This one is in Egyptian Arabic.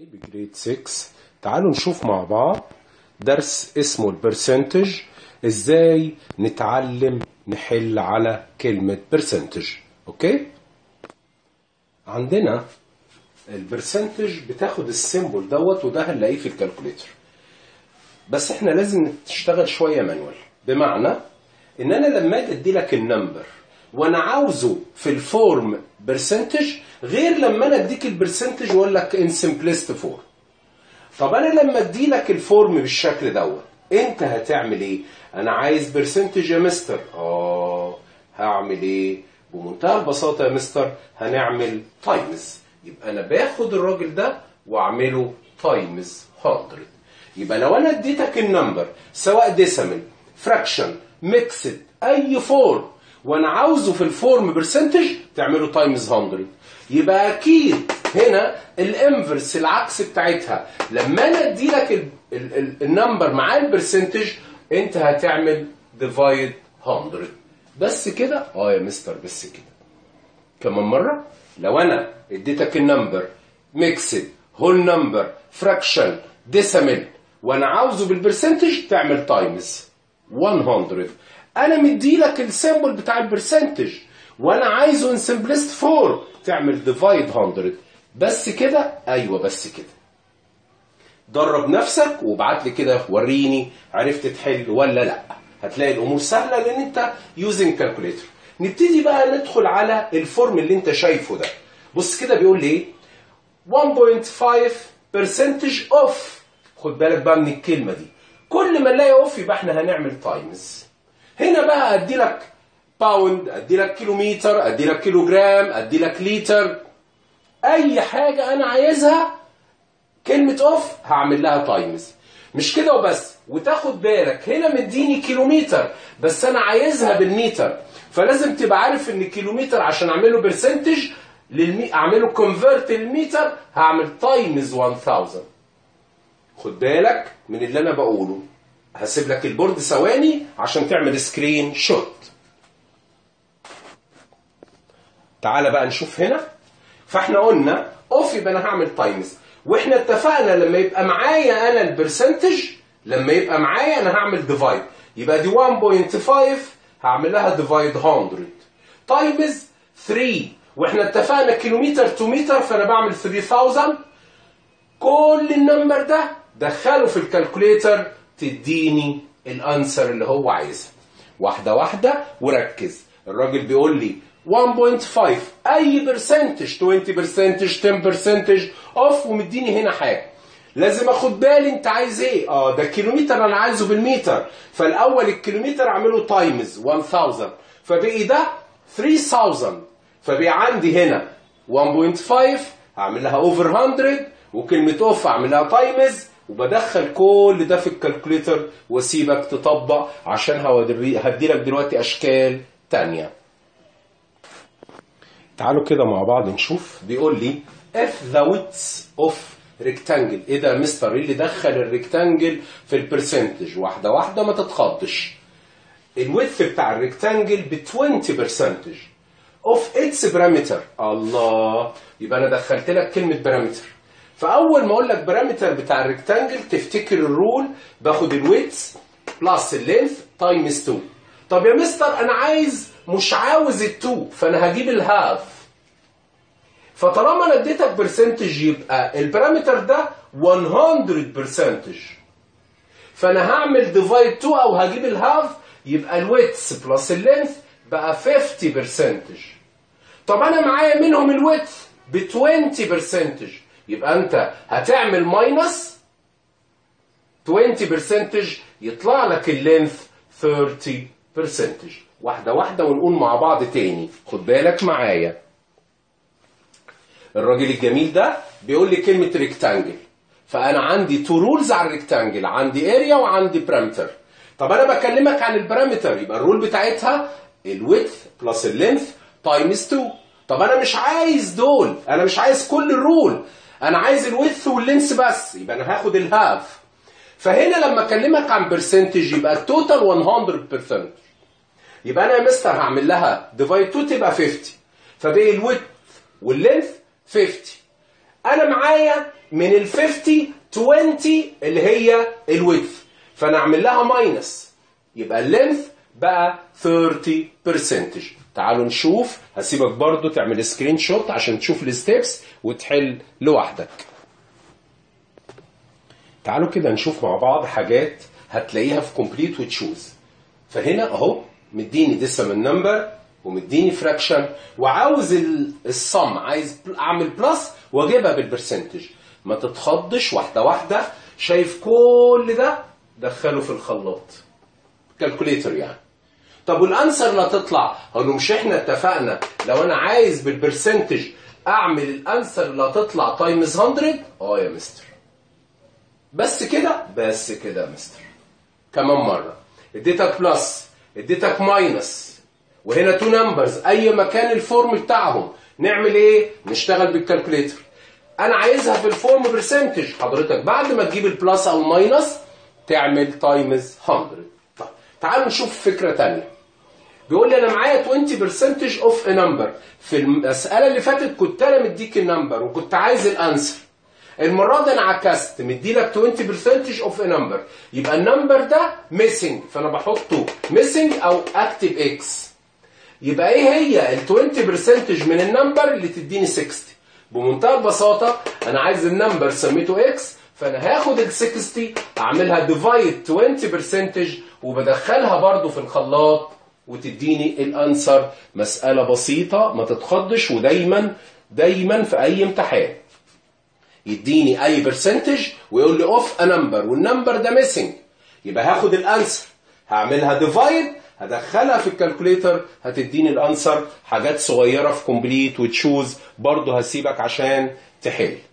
بجريد 6 تعالوا نشوف مع بعض درس اسمه البرسنتج ازاي نتعلم نحل على كلمة برسنتج اوكي عندنا البرسنتج بتاخد السيمبل دوت وده هنلاقيه في الكالكوليتر بس احنا لازم نشتغل شوية مانوال بمعنى ان انا لما اجي ادي لك النمبر وانا عاوزه في الفورم برسنتج غير لما انا اديك البرسنتج واقول لك ان سمبلست فورم طب انا لما ادي لك الفورم بالشكل دوت انت هتعمل ايه انا عايز برسنتج يا مستر اه هعمل ايه بمنتهى البساطه يا مستر هنعمل تايمز يبقى انا باخد الراجل ده واعمله تايمز 100 يبقى لو انا اديتك النمبر سواء ديسيمال فراكشن ميكسد اي فورم وانا عاوزه في الفورم برسنتج تعمله تايمز 100 يبقى اكيد هنا الانفرس العكس بتاعتها لما انا ادي لك النمبر مع البرسنتج انت هتعمل ديفايد 100 بس كده اه يا مستر بس كده كمان مره لو انا اديتك النمبر ميكسد هول نمبر فراكشن ديسيمال وانا عاوزه بالبرسنتج تعمل تايمز 100 انا مدي لك السيمبل بتاع البرسنتج وانا عايزه ان سمبلست فورم تعمل ديفايد 100 بس كده ايوه بس كده درب نفسك وابعت لي كده وريني عرفت تحل ولا لا هتلاقي الامور سهله لان انت يوزنج كالكوليتر نبتدي بقى ندخل على الفورم اللي انت شايفه ده بص كده بيقول لي ايه 1.5 percentage اوف خد بالك بقى من الكلمه دي كل ما نلاقي اوف يبقى احنا هنعمل تايمز هنا بقى ادي لك باوند ادي لك كيلومتر ادي لك كيلو جرام ادي لك لتر اي حاجه انا عايزها كلمه اوف هعمل لها تايمز مش كده وبس وتاخد بالك هنا مديني كيلومتر بس انا عايزها بالمتر فلازم تبقى عارف ان الكيلومتر عشان اعمله برسنتج للمي... اعمله كونفرت للمتر هعمل تايمز 1000 خد بالك من اللي انا بقوله هسيب لك البورد ثواني عشان تعمل سكرين شوت تعالى بقى نشوف هنا فاحنا قلنا اوف يبقى انا هعمل تايمز واحنا اتفقنا لما يبقى معايا انا البرسنتج لما يبقى معايا انا هعمل ديفايد يبقى دي 1.5 هعمل لها ديفايد 100 تايمز 3 واحنا اتفقنا كيلومتر تو متر فانا بعمل 3000 كل النمبر ده دخله في الكالكوليتر تديني الانسر اللي هو عايزها واحده واحده وركز الراجل بيقول لي 1.5 اي برسنتج 20 برسنتج 10 برسنتج اوف ومديني هنا حاجه لازم اخد بالي انت عايز ايه اه ده كيلومتر انا عايزه بالمتر فالاول الكيلومتر اعمله تايمز 1000 فبقي ده 3000 فبقي عندي هنا 1.5 هعمل لها اوفر 100 وكلمه اوف اعمل لها تايمز وبدخل كل ده في الكالكوليتر واسيبك تطبق عشان هدي لك دلوقتي اشكال تانية تعالوا كده مع بعض نشوف بيقول لي if the width of rectangle ايه ده يا مستر ايه اللي دخل الريكتانجل في البرسنتج واحده واحده ما تتخضش الويدث بتاع الريكتانجل ب 20% of its parameter الله يبقى انا دخلت لك كلمه بارامتر فاول ما اقول لك بارامتر بتاع الريكتانجل تفتكر الرول باخد الويدث بلس اللينث تايمز 2 طب يا مستر انا عايز مش عاوز ال2 فانا هجيب الهاف فطالما انا اديتك برسنتج يبقى البارامتر ده 100% فانا هعمل ديفايد 2 او هجيب الهاف يبقى الويدث بلس اللينث بقى 50% طب انا معايا منهم الويدث ب 20% يبقى انت هتعمل ماينس 20% يطلع لك اللينث 30% واحدة واحدة ونقول مع بعض تاني خد بالك معايا الراجل الجميل ده بيقول لي كلمة ريكتانجل فأنا عندي تو رولز على الريكتانجل عندي اريا وعندي برامتر طب أنا بكلمك عن البرامتر يبقى الرول بتاعتها الويدث بلس اللينث تايمز 2 طب أنا مش عايز دول أنا مش عايز كل الرول أنا عايز الويدث واللينث بس يبقى أنا هاخد الهاف فهنا لما أكلمك عن برسنتج يبقى التوتال 100% يبقى انا يا مستر هعمل لها ديفايد 2 تبقى 50 فبقي الويدث واللينث 50 انا معايا من ال 50 20 اللي هي الويدث فانا اعمل لها ماينس يبقى اللينث بقى 30% تعالوا نشوف هسيبك برضو تعمل سكرين شوت عشان تشوف الستبس وتحل لوحدك تعالوا كده نشوف مع بعض حاجات هتلاقيها في كومبليت وتشوز فهنا اهو مديني ديسيمال نمبر ومديني فراكشن وعاوز ال- الصم عايز بل- اعمل بلس واجيبها بالبرسنتج ما تتخضش واحده واحده شايف كل ده دخله في الخلاط كالكوليتر يعني طب والانسر اللي هتطلع هقول له مش احنا اتفقنا لو انا عايز بالبرسنتج اعمل الانسر اللي هتطلع تايمز 100 اه يا مستر بس كده بس كده يا مستر كمان مره اديتك بلس اديتك ماينس وهنا تو نمبرز اي مكان الفورم بتاعهم نعمل ايه نشتغل بالكالكوليتر انا عايزها في الفورم برسنتج حضرتك بعد ما تجيب البلس او الماينس تعمل تايمز 100 طيب تعالوا نشوف فكره تانية بيقول لي انا معايا 20% اوف ا نمبر في المساله اللي فاتت كنت انا مديك النمبر وكنت عايز الانسر المره دي انا عكست مدي لك 20% اوف ا نمبر يبقى النمبر ده ميسنج فانا بحطه ميسنج او اكتب اكس يبقى ايه هي ال 20% من النمبر اللي تديني 60 بمنتهى البساطه انا عايز النمبر سميته اكس فانا هاخد ال 60 اعملها ديفايد 20% وبدخلها برضو في الخلاط وتديني الانسر مساله بسيطه ما تتخضش ودايما دايما في اي امتحان يديني اي برسنتج ويقول لي اوف ا نمبر والنمبر ده ميسنج يبقى هاخد الانسر هعملها ديفايد هدخلها في الكالكوليتر هتديني الانسر حاجات صغيره في كومبليت وتشوز برضه هسيبك عشان تحل